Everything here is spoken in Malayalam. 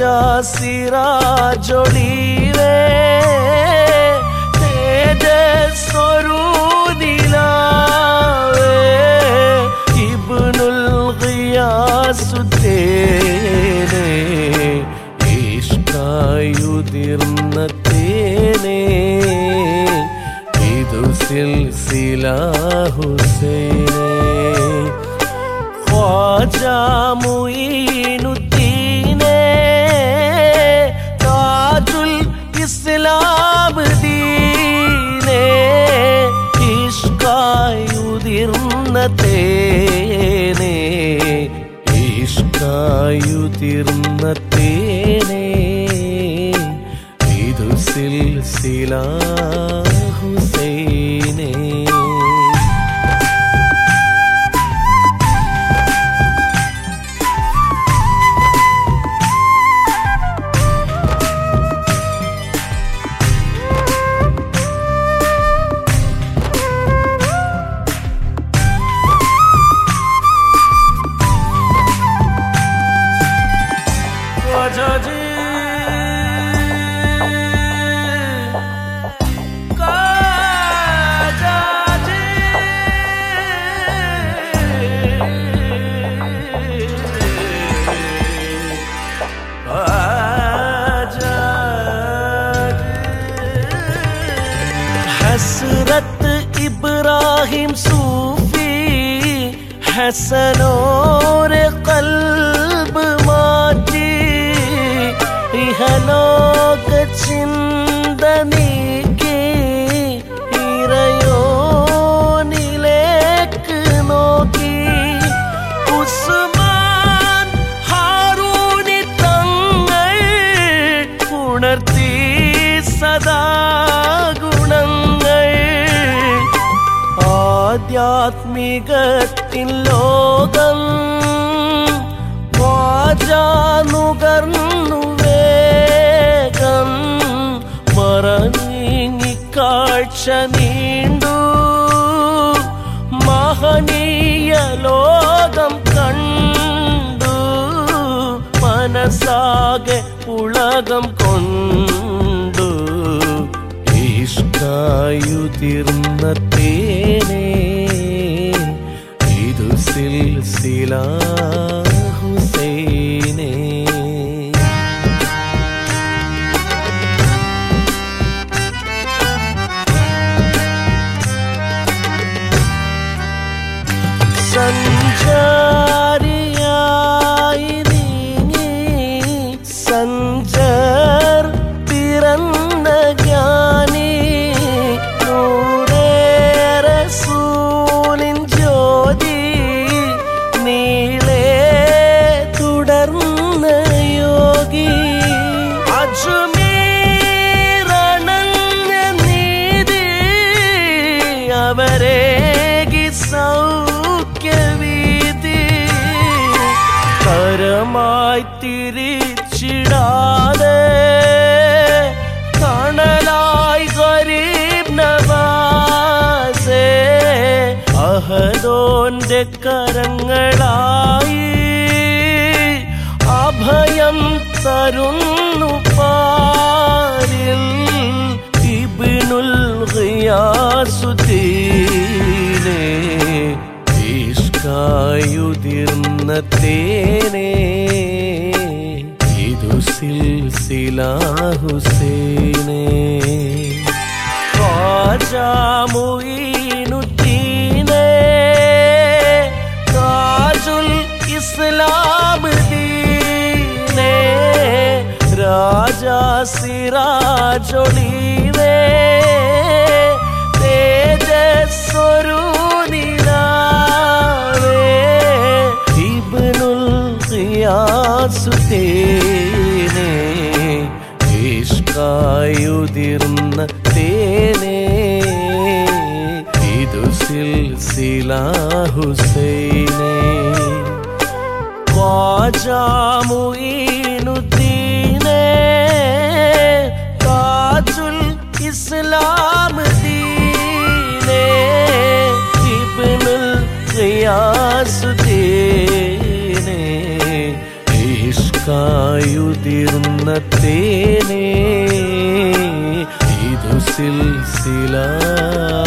ഖ്വാജാ സിറാജൊളിവേ തേജസ്വരൂതിലാവേ ഇബ്നുൽ ഖിയാസുത്തേനെ ഇഷ്കായുതിർന്ന തേനെ ഇതു സിൽസില ഹുസൈനെ ഖ്വാജാ മുഈനുദ്ദീനെ താജുൽ ഇസ്ലാം ദീനെ ഇഷ്കായുതിർന്ന തേനെ ഇഷ്കായുതിർന്ന തേനെ ഇതു സിൽസില ഹുസൈനെ ഖ്വാജാജി ഖ്വാജാജി ഹസ്രത്ത് ഇബ്രാഹിം സൂഫി ഹസനോരെ കൽബ് മാറ്റി ഇഹലോക ചിന്ത നീക്കി ഇറയോനിലേക്ക് നോക്കി ഉസ്മാൻ ഹാറൂനി തങ്ങൾ ഉണർത്തി സദാ ഗുണങ്ങൾ ആധ്യാത്മികത്തിൻ ലോകം വാചാനുകർന്നു വേഗം മറനീങ്ങി കാഴ്ച നീണ്ടു മഹനീയ ലോകം കണ്ടു മനസ്സാകെ ഉലകം കൊണ്ടു ഇഷ്കായുതിർന്ന തേനെ ഇതു സിൽസില ഹുസൈനെ സഞ്ചാരിയായി നീങ്ങി സഞ്ചർ പിറന്ന ജ്ഞാനി നൂറേറെ സൂലിൻ ജ്യോതി നീളെ തുടർന്ന യോഗി അജ്മീരണഞ്ഞ നീതി അവരേകി സൗഖ്യവീതി കരമായി തിരിച്ചിടാതെ കണലായി ഗരീബ് നവാസേ അഹദോന്റെ കരങ്ങളായി അഭയം തരുന്നു പാരിൽ ഇബ്നുൽ ഖിയാസുദ്ദീനെ ഇഷ്കായുതിർന്ന തേനെ ഇതു സിൽസില ഹുസൈനെ ഖ്വാജാ മുഈനുദ്ദീനെ താജുൽ ഇസ്ലാം ദീനെ രാജാ സിറാജൊളിവേ തേജസ്വരൂനിലാവേ ഇബ്നുൽ ഖിയാസുദ്ദീനെ ഇഷ്കായുതിർന്ന തേനെ ഇതു സിൽസില ഹുസൈനെ ഖ്വാജാ മുഈനുദ്ദീനെ താജുൽ ഇസ്ലാം ദീനെ ഇബ്നുൽ ഖിയാസുദ്ദീനെ ഇഷ്ക എനിക്കായുതിർന്ന തേനേ ഇതു സിൽസില